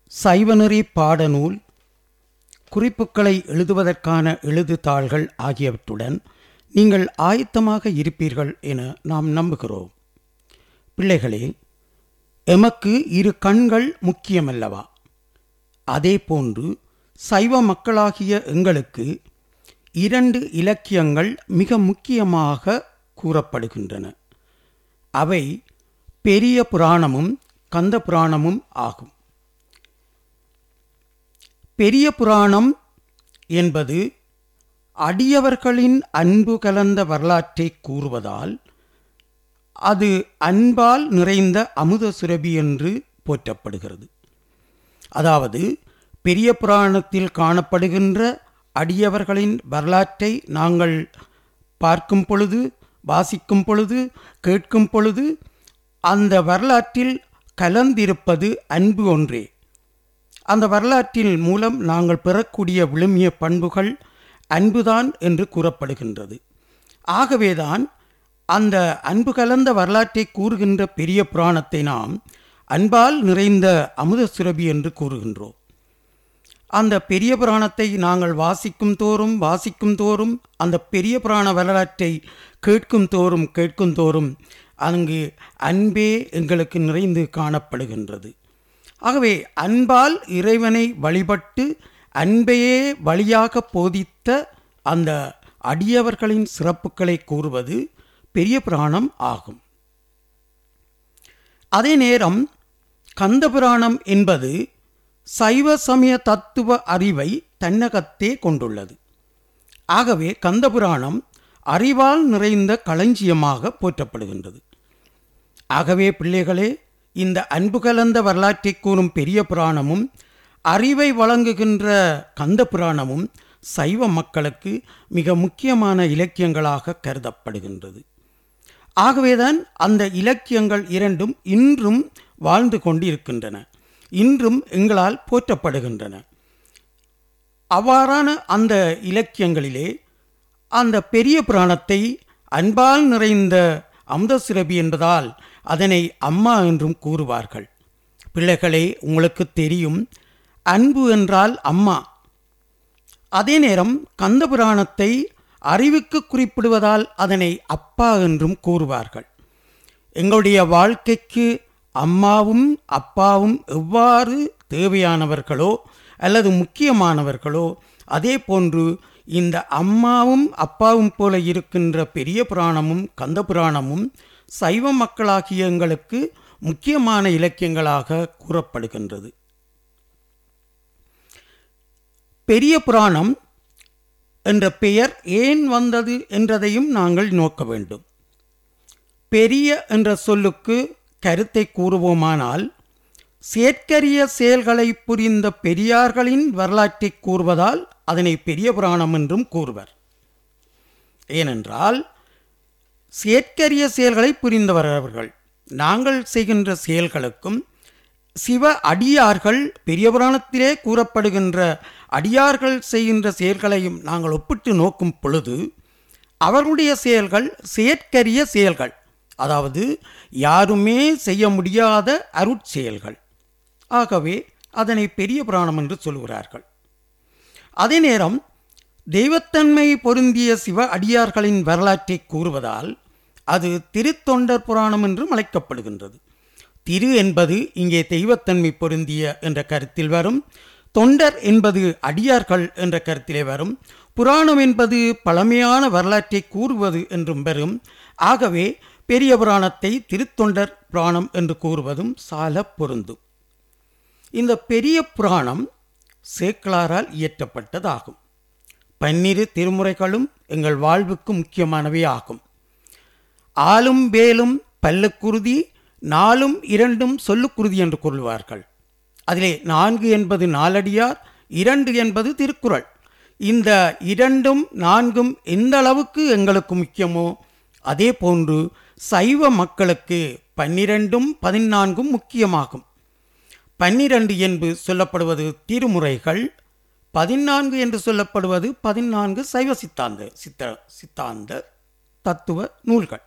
சைவநெறி பாடநூல் குறிப்புகளை எழுதுவதற்கான எழுதுதாள்கள் ஆகியவற்றுடன் நீங்கள் ஆயத்தமாக இருப்பீர்கள் என நாம் நம்புகிறோம் பிள்ளைகளே எமக்கு இரு கண்கள் முக்கியமல்லவா அதேபோன்று சைவ மக்களாகிய எங்களுக்கு இரண்டு இலக்கியங்கள் மிக முக்கியமாக கூறப்படுகின்றன அவை பெரிய புராணமும் கந்த புராணமும் ஆகும் பெரிய புராணம் என்பது அடியவர்களின் அன்பு கலந்த வரலாற்றை கூறுவதால் அது அன்பால் நிறைந்த அமுத சுரபி என்று போற்றப்படுகிறது அதாவது பெரிய புராணத்தில் காணப்படுகின்ற அடியவர்களின் வரலாற்றை நாங்கள் பார்க்கும் பொழுது வாசிக்கும் பொழுது கேட்கும் பொழுது அந்த வரலாற்றில் கலந்திருப்பது அன்பு ஒன்றே அந்த வரலாற்றின் மூலம் நாங்கள் பெறக்கூடிய விழுமிய பண்புகள் அன்புதான் என்று கூறப்படுகின்றது ஆகவேதான் அந்த அன்பு கலந்த வரலாற்றை கூறுகின்ற பெரிய புராணத்தை நாம் அன்பால் நிறைந்த அமுத சுரபி என்று கூறுகின்றோம் அந்த பெரிய புராணத்தை நாங்கள் வாசிக்கும் தோறும் வாசிக்கும் தோறும் அந்த பெரிய புராண வரலாற்றை கேட்கும் தோறும் கேட்கும் தோறும் அங்கு அன்பே எங்களுக்கு நிறைந்து காணப்படுகின்றது ஆகவே அன்பால் இறைவனை வழிபட்டு அன்பையே வழியாக போதித்த அந்த அடியவர்களின் சிறப்புகளை கூறுவது பெரிய புராணம் ஆகும் அதே நேரம் கந்த புராணம் என்பது சைவ சமய தத்துவ அறிவை தன்னகத்தே கொண்டுள்ளது ஆகவே கந்த புராணம் அறிவால் நிறைந்த களஞ்சியமாக போற்றப்படுகின்றது ஆகவே பிள்ளைகளே இந்த அன்பு கலந்த வரலாற்றை கூறும் பெரிய புராணமும் அறிவை வழங்குகின்ற கந்த புராணமும் சைவ மக்களுக்கு மிக முக்கியமான இலக்கியங்களாக கருதப்படுகின்றது ஆகவேதான் அந்த இலக்கியங்கள் இரண்டும் இன்றும் வாழ்ந்து கொண்டிருக்கின்றன இன்றும் எங்களால் போற்றப்படுகின்றன அவ்வாறான அந்த இலக்கியங்களிலே அந்த பெரிய புராணத்தை அன்பால் நிறைந்த அமுதசிரபி என்பதால் அதனை அம்மா என்றும் கூறுவார்கள் பிள்ளைகளே உங்களுக்கு தெரியும் அன்பு என்றால் அம்மா அதே நேரம் கந்த புராணத்தை அறிவுக்கு குறிப்பிடுவதால் அதனை அப்பா என்றும் கூறுவார்கள் எங்களுடைய வாழ்க்கைக்கு அம்மாவும் அப்பாவும் எவ்வாறு தேவையானவர்களோ அல்லது முக்கியமானவர்களோ அதே போன்று இந்த அம்மாவும் அப்பாவும் போல இருக்கின்ற பெரிய புராணமும் கந்த புராணமும் சைவ மக்களாகிய எங்களுக்கு முக்கியமான இலக்கியங்களாக கூறப்படுகின்றது பெரிய புராணம் என்ற பெயர் ஏன் வந்தது என்றதையும் நாங்கள் நோக்க வேண்டும் பெரிய என்ற சொல்லுக்கு கருத்தை கூறுவோமானால் செயற்கரிய செயல்களை புரிந்த பெரியார்களின் வரலாற்றை கூறுவதால் அதனை பெரிய புராணம் என்றும் கூறுவர் ஏனென்றால் செயற்கரிய செயல்களை புரிந்தவர் அவர்கள் நாங்கள் செய்கின்ற செயல்களுக்கும் சிவ அடியார்கள் பெரிய புராணத்திலே கூறப்படுகின்ற அடியார்கள் செய்கின்ற செயல்களையும் நாங்கள் ஒப்பிட்டு நோக்கும் பொழுது அவர்களுடைய செயல்கள் செயற்கரிய செயல்கள் அதாவது யாருமே செய்ய முடியாத அருட்செயல்கள் ஆகவே அதனை பெரிய புராணம் என்று சொல்கிறார்கள் அதே நேரம் தெய்வத்தன்மை பொருந்திய சிவ அடியார்களின் வரலாற்றை கூறுவதால் அது திருத்தொண்டர் புராணம் என்றும் அழைக்கப்படுகின்றது திரு என்பது இங்கே தெய்வத்தன்மை பொருந்திய என்ற கருத்தில் வரும் தொண்டர் என்பது அடியார்கள் என்ற கருத்திலே வரும் புராணம் என்பது பழமையான வரலாற்றை கூறுவது என்றும் வரும் ஆகவே பெரிய புராணத்தை திருத்தொண்டர் புராணம் என்று கூறுவதும் சால பொருந்தும் இந்த பெரிய புராணம் சேக்கலாரால் இயற்றப்பட்டதாகும் பன்னிரு திருமுறைகளும் எங்கள் வாழ்வுக்கு முக்கியமானவை ஆகும் ஆளும் வேலும் பல்லுக்குருதி நாலும் இரண்டும் சொல்லுக்குருதி என்று கூறுவார்கள் அதிலே நான்கு என்பது நாலடியார் இரண்டு என்பது திருக்குறள் இந்த இரண்டும் நான்கும் எந்த அளவுக்கு எங்களுக்கு முக்கியமோ அதே போன்று சைவ மக்களுக்கு பன்னிரண்டும் பதினான்கும் முக்கியமாகும் பன்னிரண்டு என்று சொல்லப்படுவது திருமுறைகள் பதினான்கு என்று சொல்லப்படுவது பதினான்கு சைவ சித்தாந்த சித்த சித்தாந்த தத்துவ நூல்கள்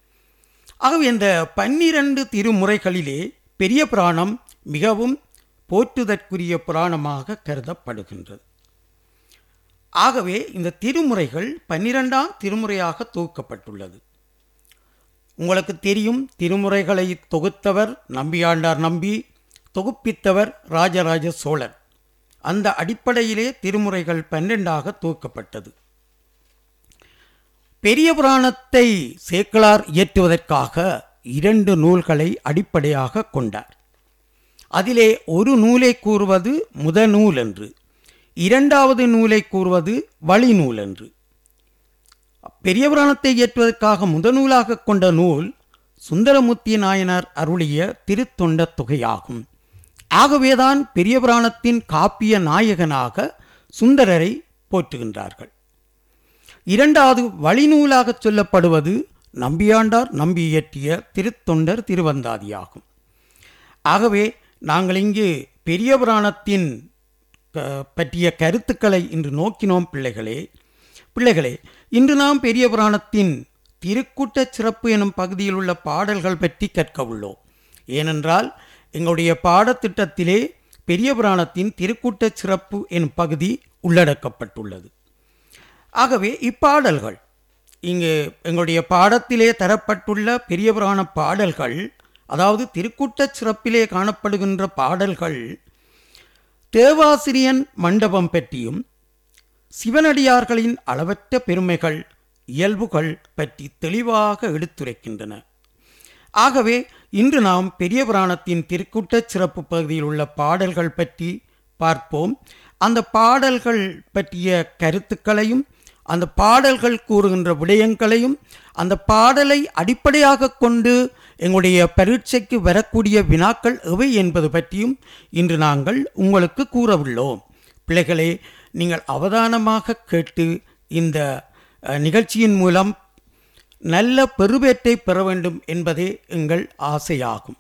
ஆகவே இந்த பன்னிரண்டு திருமுறைகளிலே பெரிய புராணம் மிகவும் போற்றுதற்குரிய புராணமாக கருதப்படுகின்றது ஆகவே இந்த திருமுறைகள் பன்னிரெண்டாம் திருமுறையாக தொகுக்கப்பட்டுள்ளது உங்களுக்கு தெரியும் திருமுறைகளை தொகுத்தவர் நம்பியாண்டார் நம்பி தொகுப்பித்தவர் ராஜராஜ சோழர் அந்த அடிப்படையிலே திருமுறைகள் பன்னிரெண்டாக தொகுக்கப்பட்டது பெரிய புராணத்தை சேக்கிழார் இயற்றுவதற்காக இரண்டு நூல்களை அடிப்படையாக கொண்டார் அதிலே ஒரு நூலை கூறுவது முத நூல் என்று இரண்டாவது நூலை கூறுவது வழிநூல் என்று பெரிய புராணத்தை இயற்றுவதற்காக முதநூலாக கொண்ட நூல் சுந்தரமூர்த்தி நாயனார் அருளிய திருத்தொண்ட தொகையாகும் ஆகவேதான் பெரிய புராணத்தின் காப்பிய நாயகனாக சுந்தரரை போற்றுகின்றார்கள் இரண்டாவது வழிநூலாக சொல்லப்படுவது நம்பியாண்டார் நம்பி இயற்றிய திருத்தொண்டர் திருவந்தாதியாகும் ஆகவே நாங்கள் இங்கு பெரிய புராணத்தின் க- பற்றிய கருத்துக்களை இன்று நோக்கினோம் பிள்ளைகளே பிள்ளைகளே இன்று நாம் பெரிய புராணத்தின் திருக்கூட்டச் சிறப்பு எனும் பகுதியில் உள்ள பாடல்கள் பற்றி கற்க உள்ளோம் ஏனென்றால் எங்களுடைய பாடத்திட்டத்திலே பெரிய புராணத்தின் திருக்கூட்டச் சிறப்பு எனும் பகுதி உள்ளடக்கப்பட்டுள்ளது ஆகவே இப்பாடல்கள் இங்கு எங்களுடைய பாடத்திலே தரப்பட்டுள்ள பெரிய புராண பாடல்கள் அதாவது திருக்கூட்டச் சிறப்பிலே காணப்படுகின்ற பாடல்கள் தேவாசிரியன் மண்டபம் பற்றியும் சிவனடியார்களின் அளவற்ற பெருமைகள் இயல்புகள் பற்றி தெளிவாக எடுத்துரைக்கின்றன ஆகவே இன்று நாம் பெரிய புராணத்தின் திருக்கூட்டச் சிறப்பு பகுதியில் உள்ள பாடல்கள் பற்றி பார்ப்போம் அந்த பாடல்கள் பற்றிய கருத்துக்களையும் அந்த பாடல்கள் கூறுகின்ற விடயங்களையும் அந்த பாடலை அடிப்படையாக கொண்டு எங்களுடைய பரீட்சைக்கு வரக்கூடிய வினாக்கள் எவை என்பது பற்றியும் இன்று நாங்கள் உங்களுக்கு கூறவுள்ளோம் பிள்ளைகளே நீங்கள் அவதானமாக கேட்டு இந்த அஹ், நிகழ்ச்சியின் மூலம் நல்ல பெறுபேற்றை பெற வேண்டும் என்பதே எங்கள் ஆசையாகும்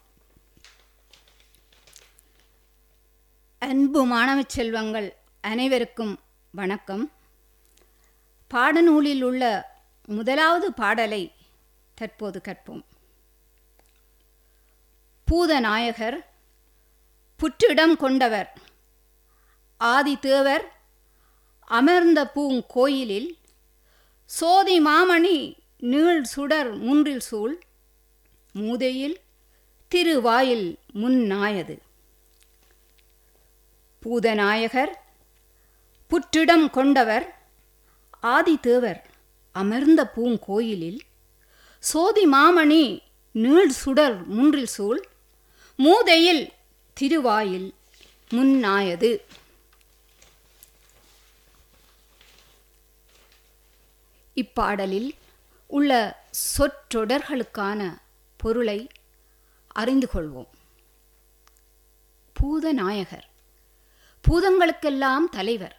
அன்பு மாணவச் செல்வங்கள் அனைவருக்கும் வணக்கம் பாடநூலில் உள்ள முதலாவது பாடலை தற்போது கற்போம் பூதநாயகர் புற்றிடம் கொண்டவர் ஆதிதேவர் அமர்ந்த பூங்கோயிலில் சோதி மாமணி நீள் சுடர் முன்றில் சூழ் மூதையில் திருவாயில் முன்னாயது பூதநாயகர் புற்றிடம் கொண்டவர் ஆதிதேவர் அமர்ந்த பூங்கோயிலில் சோதி மாமணி நீள் சுடர் முன்றில் சூழ் மூதையில் திருவாயில் முன்னாயது இப்பாடலில் உள்ள சொற்றொடர்களுக்கான பொருளை அறிந்து கொள்வோம் பூதநாயகர் பூதங்களுக்கெல்லாம் தலைவர்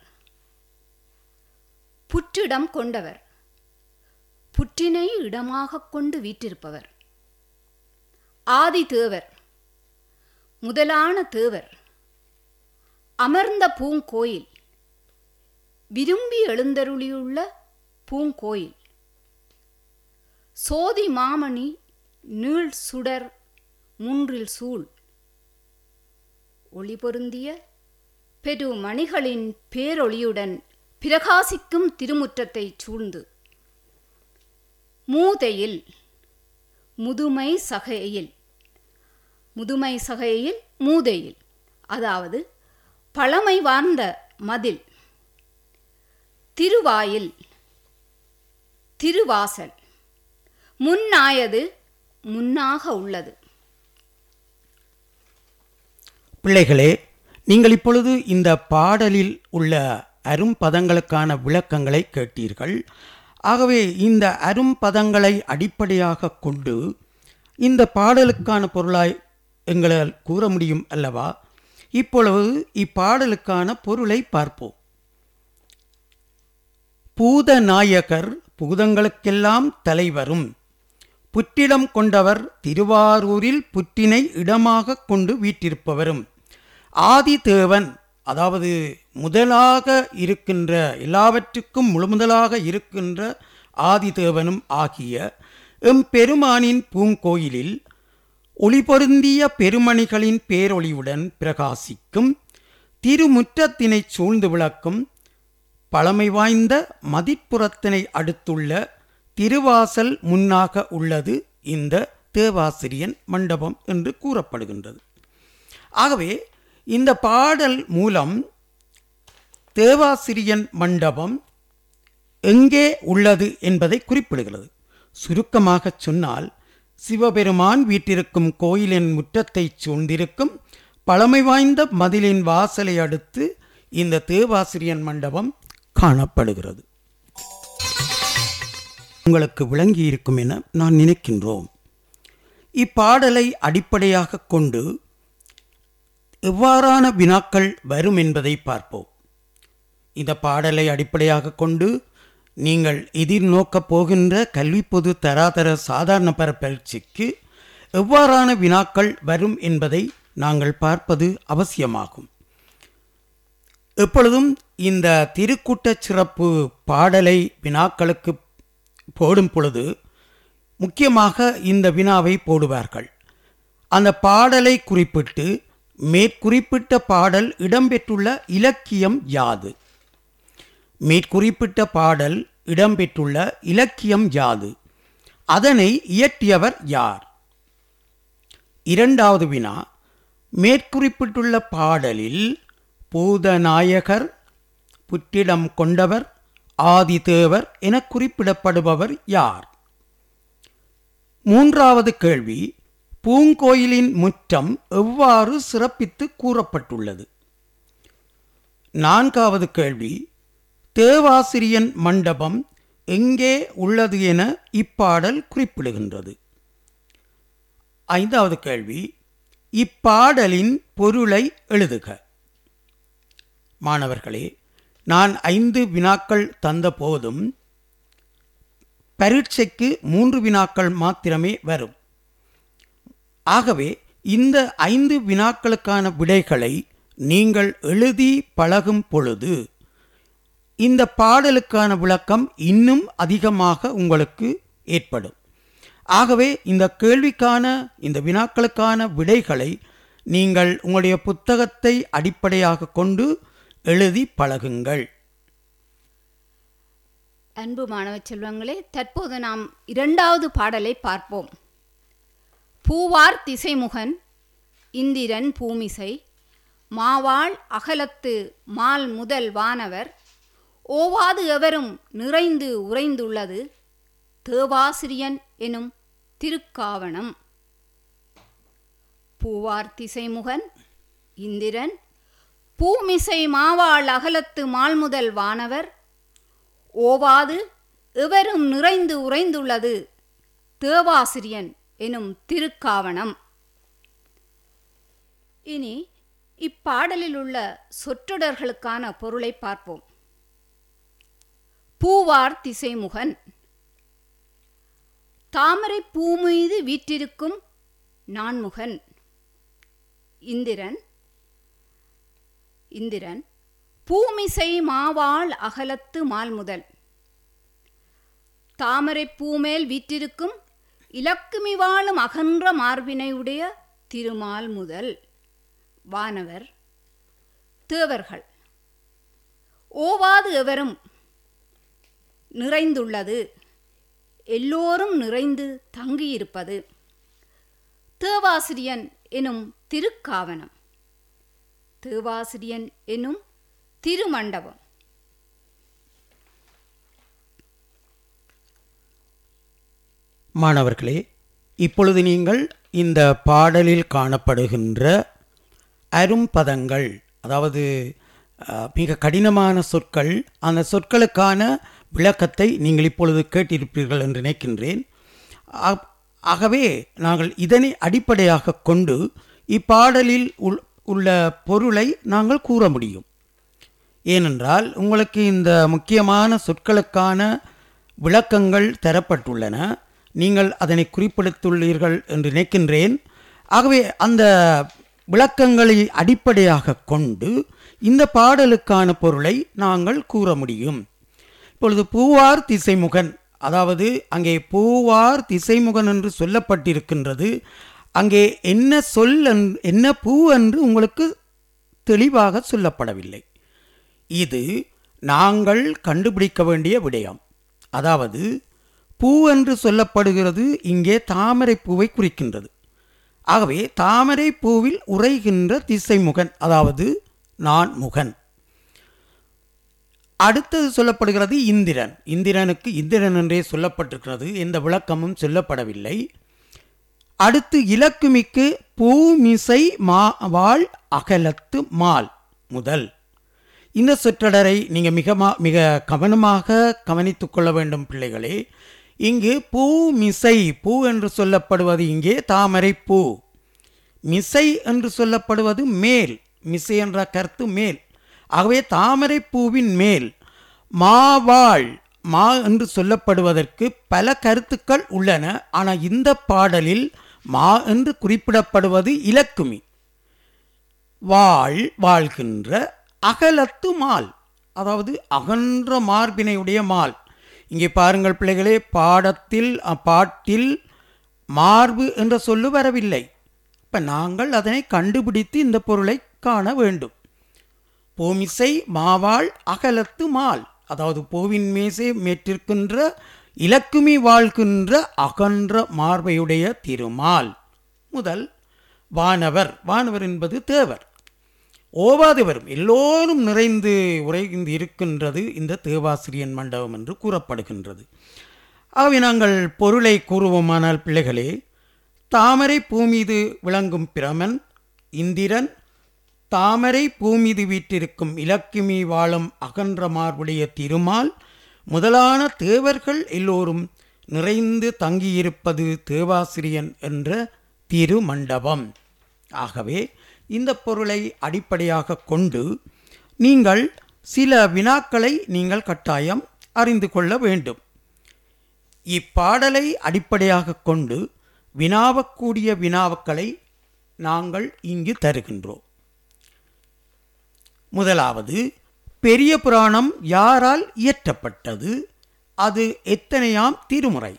புற்றிடம் கொண்டவர் புற்றினை இடமாகக் கொண்டு வீற்றிருப்பவர் ஆதி தேவர் முதலான தேவர் அமர்ந்த பூங்கோயில் விரும்பி எழுந்தருளியுள்ள பூங்கோயில் சோதி மாமணி நீள் சுடர் முன்றில் சூழ் ஒளி பொருந்திய பெருமணிகளின் பேரொளியுடன் பிரகாசிக்கும் திருமுற்றத்தை சூழ்ந்து மூதையில் முதுமை சகையில் முதுமை சகையில் மூதையில் அதாவது பழமை வார்ந்த மதில் திருவாயில் திருவாசல் முன்னாயது முன்னாக உள்ளது பிள்ளைகளே நீங்கள் இப்பொழுது இந்த பாடலில் உள்ள அரும்பதங்களுக்கான விளக்கங்களை கேட்டீர்கள் ஆகவே இந்த அரும்பதங்களை அடிப்படையாக கொண்டு இந்த பாடலுக்கான பொருளாய் எங்களால் கூற முடியும் அல்லவா இப்பொழுது இப்பாடலுக்கான பொருளை பார்ப்போம் பூதநாயகர் பூதங்களுக்கெல்லாம் தலைவரும் புற்றிடம் கொண்டவர் திருவாரூரில் புற்றினை இடமாக கொண்டு வீற்றிருப்பவரும் ஆதிதேவன் அதாவது முதலாக இருக்கின்ற எல்லாவற்றுக்கும் முழுமுதலாக இருக்கின்ற ஆதிதேவனும் ஆகிய எம்பெருமானின் பூங்கோயிலில் ஒளிபொருந்திய பெருமணிகளின் பேரொளியுடன் பிரகாசிக்கும் திருமுற்றத்தினைச் சூழ்ந்து விளக்கும் பழமை வாய்ந்த மதிப்புறத்தினை அடுத்துள்ள திருவாசல் முன்னாக உள்ளது இந்த தேவாசிரியன் மண்டபம் என்று கூறப்படுகின்றது ஆகவே இந்த பாடல் மூலம் தேவாசிரியன் மண்டபம் எங்கே உள்ளது என்பதை குறிப்பிடுகிறது சுருக்கமாகச் சொன்னால் சிவபெருமான் வீட்டிருக்கும் கோயிலின் முற்றத்தைச் சூழ்ந்திருக்கும் பழமை வாய்ந்த மதிலின் வாசலை அடுத்து இந்த தேவாசிரியன் மண்டபம் காணப்படுகிறது உங்களுக்கு விளங்கியிருக்கும் என நான் நினைக்கின்றோம் இப்பாடலை அடிப்படையாக கொண்டு எவ்வாறான வினாக்கள் வரும் என்பதை பார்ப்போம் இந்த பாடலை அடிப்படையாக கொண்டு நீங்கள் எதிர்நோக்கப் போகின்ற கல்வி பொது தராதர சாதாரண பர பரீட்சைக்கு எவ்வாறான வினாக்கள் வரும் என்பதை நாங்கள் பார்ப்பது அவசியமாகும் எப்பொழுதும் இந்த திருக்கூட்டச் சிறப்பு பாடலை வினாக்களுக்கு போடும் பொழுது முக்கியமாக இந்த வினாவை போடுவார்கள் அந்த பாடலை குறிப்பிட்டு மேற்குறிப்பிட்ட பாடல் இடம்பெற்றுள்ள இலக்கியம் யாது மேற்குறிப்பிட்ட பாடல் இடம்பெற்றுள்ள இலக்கியம் யாது அதனை இயற்றியவர் யார் இரண்டாவது வினா மேற்குறிப்பிட்டுள்ள பாடலில் பூதநாயகர் புற்றிடம் கொண்டவர் ஆதிதேவர் என குறிப்பிடப்படுபவர் யார் மூன்றாவது கேள்வி பூங்கோயிலின் முற்றம் எவ்வாறு சிறப்பித்து கூறப்பட்டுள்ளது நான்காவது கேள்வி தேவாசிரியன் மண்டபம் எங்கே உள்ளது என இப்பாடல் குறிப்பிடுகின்றது ஐந்தாவது கேள்வி இப்பாடலின் பொருளை எழுதுக மாணவர்களே நான் ஐந்து வினாக்கள் தந்த போதும் பரீட்சைக்கு மூன்று வினாக்கள் மாத்திரமே வரும் ஆகவே இந்த ஐந்து வினாக்களுக்கான விடைகளை நீங்கள் எழுதி பழகும் பொழுது இந்த பாடலுக்கான விளக்கம் இன்னும் அதிகமாக உங்களுக்கு ஏற்படும் ஆகவே இந்த கேள்விக்கான இந்த வினாக்களுக்கான விடைகளை நீங்கள் உங்களுடைய புத்தகத்தை அடிப்படையாக கொண்டு எழுதி பழகுங்கள் அன்பு மாணவ செல்வங்களே தற்போது நாம் இரண்டாவது பாடலை பார்ப்போம் பூவார் திசைமுகன் இந்திரன் பூமிசை மாவாள் அகலத்து மால் முதல் வானவர் ஓவாது எவரும் நிறைந்து உறைந்துள்ளது தேவாசிரியன் எனும் திருக்காவணம் பூவார் திசைமுகன் இந்திரன் பூமிசை மாவாள் அகலத்து மால்முதல் வானவர் ஓவாது எவரும் நிறைந்து உறைந்துள்ளது தேவாசிரியன் எனும் திருக்காவணம் இனி இப்பாடலில் உள்ள சொற்றொடர்களுக்கான பொருளை பார்ப்போம் பூவார் திசைமுகன் தாமரை பூமீது வீற்றிருக்கும் நான்முகன் இந்திரன் இந்திரன் பூமிசை மாவாள் அகலத்து மால்முதல் தாமரை பூமேல் வீற்றிருக்கும் இலக்குமி வாழும் அகன்ற மார்பினையுடைய திருமால் முதல் வானவர் தேவர்கள் ஓவாது எவரும் நிறைந்துள்ளது எல்லோரும் நிறைந்து தங்கியிருப்பது தேவாசிரியன் எனும் திருக்காவனம் தேவாசிரியன் எனும் திருமண்டபம் மாணவர்களே இப்பொழுது நீங்கள் இந்த பாடலில் காணப்படுகின்ற அரும்பதங்கள் அதாவது அஹ், மிக கடினமான சொற்கள் அந்த சொற்களுக்கான விளக்கத்தை நீங்கள் இப்பொழுது கேட்டிருப்பீர்கள் என்று நினைக்கின்றேன் ஆ- ஆகவே நாங்கள் இதனை அடிப்படையாக கொண்டு இப்பாடலில் உள் உள்ள பொருளை நாங்கள் கூற முடியும் ஏனென்றால் உங்களுக்கு இந்த முக்கியமான சொற்களுக்கான விளக்கங்கள் தரப்பட்டுள்ளன நீங்கள் அதனை குறிப்பிடுத்துள்ளீர்கள் என்று நினைக்கின்றேன் ஆகவே அந்த விளக்கங்களை அடிப்படையாக கொண்டு இந்த பாடலுக்கான பொருளை நாங்கள் கூற முடியும் இப்பொழுது பூவார் திசைமுகன் அதாவது அங்கே பூவார் திசைமுகன் என்று சொல்லப்பட்டிருக்கின்றது அங்கே என்ன சொல் என்று- என்ன பூ என்று உங்களுக்கு தெளிவாக சொல்லப்படவில்லை இது நாங்கள் கண்டுபிடிக்க வேண்டிய விடயம் அதாவது பூ என்று சொல்லப்படுகிறது இங்கே தாமரை பூவை குறிக்கின்றது ஆகவே தாமரை பூவில் உறைகின்ற திசைமுகன் அதாவது நான் முகன் அடுத்தது சொல்லப்படுகிறது இந்திரன் இந்திரனுக்கு இந்திரன் என்றே சொல்லப்பட்டிருக்கிறது எந்த விளக்கமும் சொல்லப்படவில்லை அடுத்து இலக்குமிக்கு பூமிசை மா வாழ் அகலத்து மால் முதல் இந்த சொற்றொடரை நீங்கள் மிக மா- மிக கவனமாக கவனித்துக் கொள்ள வேண்டும் பிள்ளைகளே இங்கு பூ மிசை பூ என்று சொல்லப்படுவது இங்கே தாமரை பூ மிசை என்று சொல்லப்படுவது மேல் மிசை என்ற கருத்து மேல் ஆகவே தாமரை பூவின் மேல் மாவாள் மா என்று சொல்லப்படுவதற்கு பல கருத்துக்கள் உள்ளன ஆனால் இந்த பாடலில் மா என்று குறிப்பிடப்படுவது இலக்குமி வாழ் வாழ்கின்ற அகலத்து மால் அதாவது அகன்ற மார்பினையுடைய மால் இங்கே பாருங்கள் பிள்ளைகளே பாடத்தில் அ, பாட்டில் மார்பு என்ற சொல்லு வரவில்லை இப்போ நாங்கள் அதனை கண்டுபிடித்து இந்த பொருளை காண வேண்டும் பூமிசை மாவாள் அகலத்து மால் அதாவது பூவின் மேசை மேற்றிருக்கின்ற இலக்குமி வாழ்கின்ற அகன்ற மார்பையுடைய திருமால் முதல் வானவர் வானவர் என்பது தேவர் ஓவாது வரும் எல்லோரும் நிறைந்து உறைந்து இருக்கின்றது இந்த தேவாசிரியன் மண்டபம் என்று கூறப்படுகின்றது ஆகவே நாங்கள் பொருளை கூறுவோமானால் பிள்ளைகளே தாமரை பூமீது விளங்கும் பிரமன் இந்திரன் தாமரை பூமீது வீற்றிருக்கும் இலக்குமி வாழும் அகன்ற மார்புடைய திருமால் முதலான தேவர்கள் எல்லோரும் நிறைந்து தங்கியிருப்பது தேவாசிரியன் என்ற திருமண்டபம் ஆகவே இந்த பொருளை அடிப்படையாக கொண்டு நீங்கள் சில வினாக்களை நீங்கள் கட்டாயம் அறிந்து கொள்ள வேண்டும் இப்பாடலை அடிப்படையாக கொண்டு வினாவக்கூடிய வினாவுக்களை நாங்கள் இங்கு தருகின்றோம் முதலாவது பெரிய புராணம் யாரால் இயற்றப்பட்டது அது எத்தனையாம் திருமுறை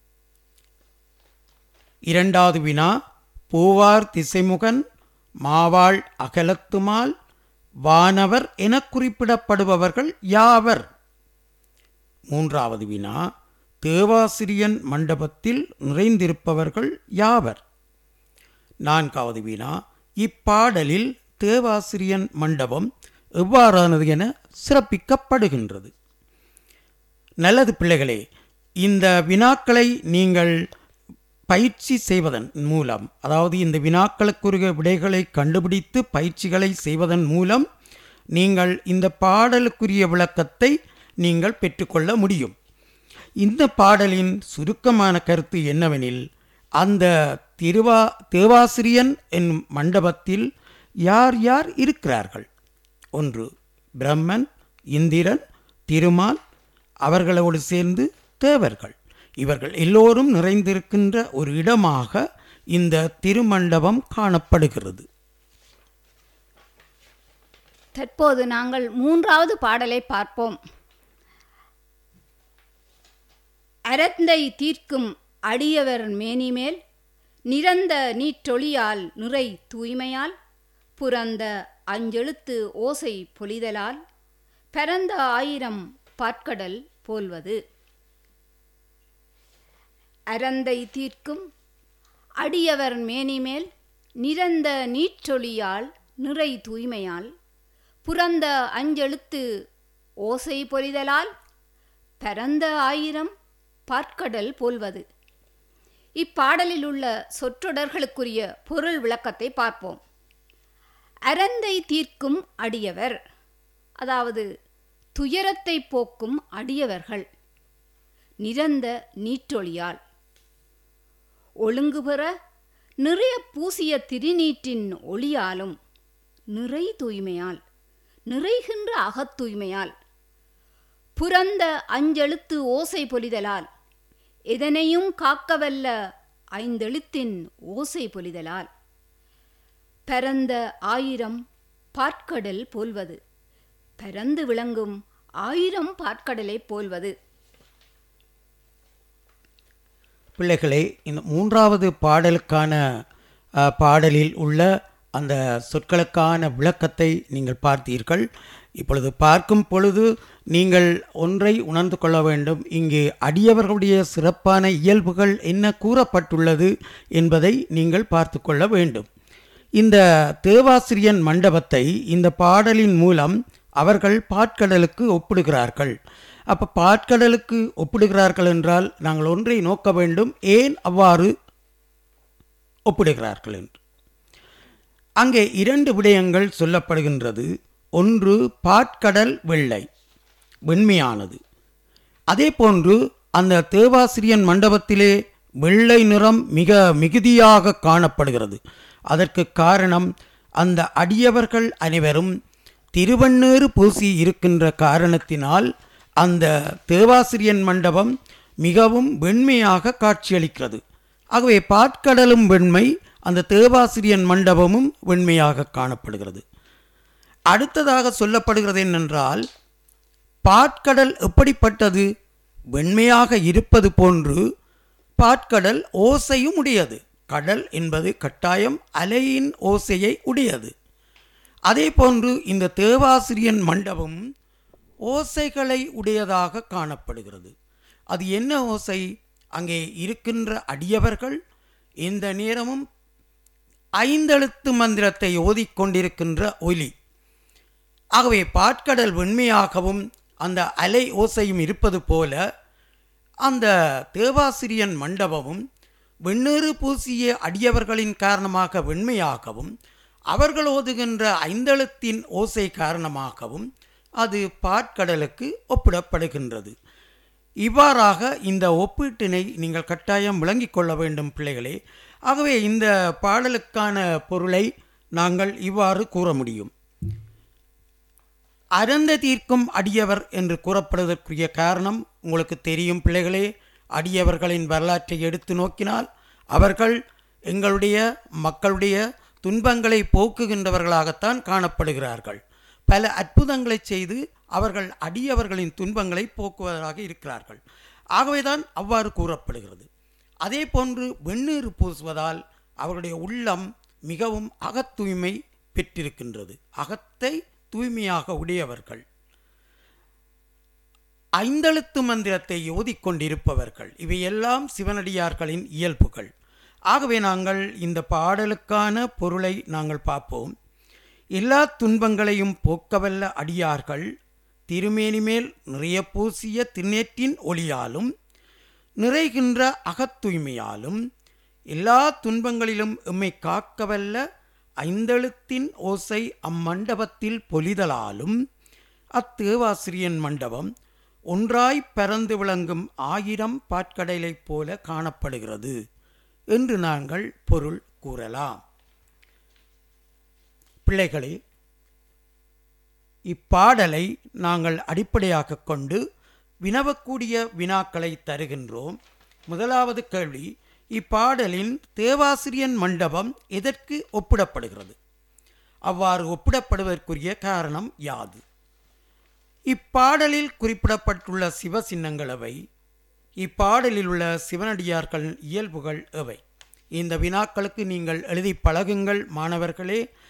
இரண்டாவது வினா பூவார் திசைமுகன் மாவாள் அகலத்துமால் வானவர் என குறிப்பிடப்படுபவர்கள் யாவர் மூன்றாவது வினா தேவாசிரியன் மண்டபத்தில் நிறைந்திருப்பவர்கள் யாவர் நான்காவது வினா இப்பாடலில் தேவாசிரியன் மண்டபம் எவ்வாறானது என சிறப்பிக்கப்படுகின்றது நல்லது பிள்ளைகளே இந்த வினாக்களை நீங்கள் பயிற்சி செய்வதன் மூலம் அதாவது இந்த வினாக்களுக்குரிய விடைகளை கண்டுபிடித்து பயிற்சிகளை செய்வதன் மூலம் நீங்கள் இந்த பாடலுக்குரிய விளக்கத்தை நீங்கள் பெற்றுக்கொள்ள முடியும் இந்த பாடலின் சுருக்கமான கருத்து என்னவெனில் அந்த திருவா தேவாசிரியன் என்னும் மண்டபத்தில் யார் யார் இருக்கிறார்கள் ஒன்று பிரம்மன் இந்திரன் திருமால் அவர்களோடு சேர்ந்து தேவர்கள் இவர்கள் எல்லோரும் நிறைந்திருக்கின்ற ஒரு இடமாக இந்த திருமண்டபம் காணப்படுகிறது தற்போது நாங்கள் மூன்றாவது பாடலை பார்ப்போம் அரந்தை தீர்க்கும் அடியவர் மேனிமேல் நிரந்த நீற்றொளியால் நிறை தூய்மையால் புரந்த அஞ்செழுத்து ஓசை பொலிதலால் பரந்த ஆயிரம் பாற்கடல் போல்வது அரந்தை தீர்க்கும் அடியவர் மேனிமேல் நிரந்த நீற்றொளியால் நிறை தூய்மையால் புரந்த அஞ்செழுத்து ஓசை பொலிதலால் பரந்த ஆயிரம் பாற்கடல் போல்வது இப்பாடலில் உள்ள சொற்றொடர்களுக்குரிய பொருள் விளக்கத்தை பார்ப்போம் அரந்தை தீர்க்கும் அடியவர் அதாவது துயரத்தை போக்கும் அடியவர்கள் நிரந்த நீற்றொளியால் ஒழுங்கு பெற நிறைய பூசிய திருநீற்றின் ஒளியாலும் நிறை தூய்மையால் நிறைகின்ற அகத்தூய்மையால் புரந்த அஞ்செழுத்து ஓசை பொலிதலால் எதனையும் காக்கவல்ல ஐந்தெழுத்தின் ஓசை பொலிதலால் பரந்த ஆயிரம் பாற்கடல் போல்வது பரந்து விளங்கும் ஆயிரம் பாற்கடலை போல்வது பிள்ளைகளே இந்த மூன்றாவது பாடலுக்கான அஹ், பாடலில் உள்ள அந்த சொற்களுக்கான விளக்கத்தை நீங்கள் பார்த்தீர்கள் இப்பொழுது பார்க்கும் பொழுது நீங்கள் ஒன்றை உணர்ந்து கொள்ள வேண்டும் இங்கு அடியவர்களுடைய சிறப்பான இயல்புகள் என்ன கூறப்பட்டுள்ளது என்பதை நீங்கள் பார்த்து கொள்ள வேண்டும் இந்த தேவாசிரியன் மண்டபத்தை இந்த பாடலின் மூலம் அவர்கள் பாட்கடலுக்கு ஒப்பிடுகிறார்கள் அப்போ பாட்கடலுக்கு ஒப்பிடுகிறார்கள் என்றால் நாங்கள் ஒன்றை நோக்க வேண்டும் ஏன் அவ்வாறு ஒப்பிடுகிறார்கள் என்று அங்கே இரண்டு விடயங்கள் சொல்லப்படுகின்றது ஒன்று பாட்கடல் வெள்ளை வெண்மையானது அதே போன்று அந்த தேவாசிரியன் மண்டபத்திலே வெள்ளை நிறம் மிக மிகுதியாக காணப்படுகிறது அதற்கு காரணம் அந்த அடியவர்கள் அனைவரும் திருவண்ணேறு பூசி இருக்கின்ற காரணத்தினால் அந்த தேவாசிரியன் மண்டபம் மிகவும் வெண்மையாக காட்சியளிக்கிறது ஆகவே பாட்கடலும் வெண்மை அந்த தேவாசிரியன் மண்டபமும் வெண்மையாக காணப்படுகிறது அடுத்ததாக சொல்லப்படுகிறது என்னென்றால் பாட்கடல் எப்படிப்பட்டது வெண்மையாக இருப்பது போன்று பாட்கடல் ஓசையும் உடையது கடல் என்பது கட்டாயம் அலையின் ஓசையை உடையது அதே போன்று இந்த தேவாசிரியன் மண்டபம் ஓசைகளை உடையதாக காணப்படுகிறது அது என்ன ஓசை அங்கே இருக்கின்ற அடியவர்கள் இந்த நேரமும் ஐந்தெழுத்து மந்திரத்தை ஓதிக்கொண்டிருக்கின்ற ஒலி ஆகவே பாட்கடல் வெண்மையாகவும் அந்த அலை ஓசையும் இருப்பது போல அந்த தேவாசிரியன் மண்டபமும் வெண்ணீறு பூசிய அடியவர்களின் காரணமாக வெண்மையாகவும் அவர்கள் ஓதுகின்ற ஐந்தெழுத்தின் ஓசை காரணமாகவும் அது பாட்கடலுக்கு ஒப்பிடப்படுகின்றது இவ்வாறாக இந்த ஒப்பீட்டினை நீங்கள் கட்டாயம் விளங்கிக் கொள்ள வேண்டும் பிள்ளைகளே ஆகவே இந்த பாடலுக்கான பொருளை நாங்கள் இவ்வாறு கூற முடியும் அறந்த தீர்க்கும் அடியவர் என்று கூறப்படுவதற்குரிய காரணம் உங்களுக்கு தெரியும் பிள்ளைகளே அடியவர்களின் வரலாற்றை எடுத்து நோக்கினால் அவர்கள் எங்களுடைய மக்களுடைய துன்பங்களை போக்குகின்றவர்களாகத்தான் காணப்படுகிறார்கள் பல அற்புதங்களை செய்து அவர்கள் அடியவர்களின் துன்பங்களை போக்குவதாக இருக்கிறார்கள் ஆகவேதான் அவ்வாறு கூறப்படுகிறது அதே போன்று வெந்நீர் பூசுவதால் அவர்களுடைய உள்ளம் மிகவும் அகத்தூய்மை பெற்றிருக்கின்றது அகத்தை தூய்மையாக உடையவர்கள் ஐந்தெழுத்து மந்திரத்தை ஓதிக்கொண்டிருப்பவர்கள் இவையெல்லாம் சிவனடியார்களின் இயல்புகள் ஆகவே நாங்கள் இந்த பாடலுக்கான பொருளை நாங்கள் பார்ப்போம் எல்லா துன்பங்களையும் போக்கவல்ல அடியார்கள் திருமேனி மேல் நிறைய பூசிய திருநேற்றின் ஒளியாலும் நிறைகின்ற அகத்தூய்மையாலும் எல்லா துன்பங்களிலும் எம்மை காக்கவல்ல ஐந்தெழுத்தின் ஓசை அம்மண்டபத்தில் பொலிதலாலும் அத்தேவாசிரியன் மண்டபம் ஒன்றாய் பறந்து விளங்கும் ஆயிரம் பாட்கடலைப் போல காணப்படுகிறது என்று நாங்கள் பொருள் கூறலாம் பிள்ளைகளே இப்பாடலை நாங்கள் அடிப்படையாக கொண்டு வினவக்கூடிய வினாக்களை தருகின்றோம் முதலாவது கேள்வி இப்பாடலின் தேவாசிரியன் மண்டபம் எதற்கு ஒப்பிடப்படுகிறது அவ்வாறு ஒப்பிடப்படுவதற்குரிய காரணம் யாது இப்பாடலில் குறிப்பிடப்பட்டுள்ள சிவ சின்னங்கள் எவை இப்பாடலில் உள்ள சிவனடியார்கள் இயல்புகள் எவை இந்த வினாக்களுக்கு நீங்கள் எழுதி பழகுங்கள் மாணவர்களே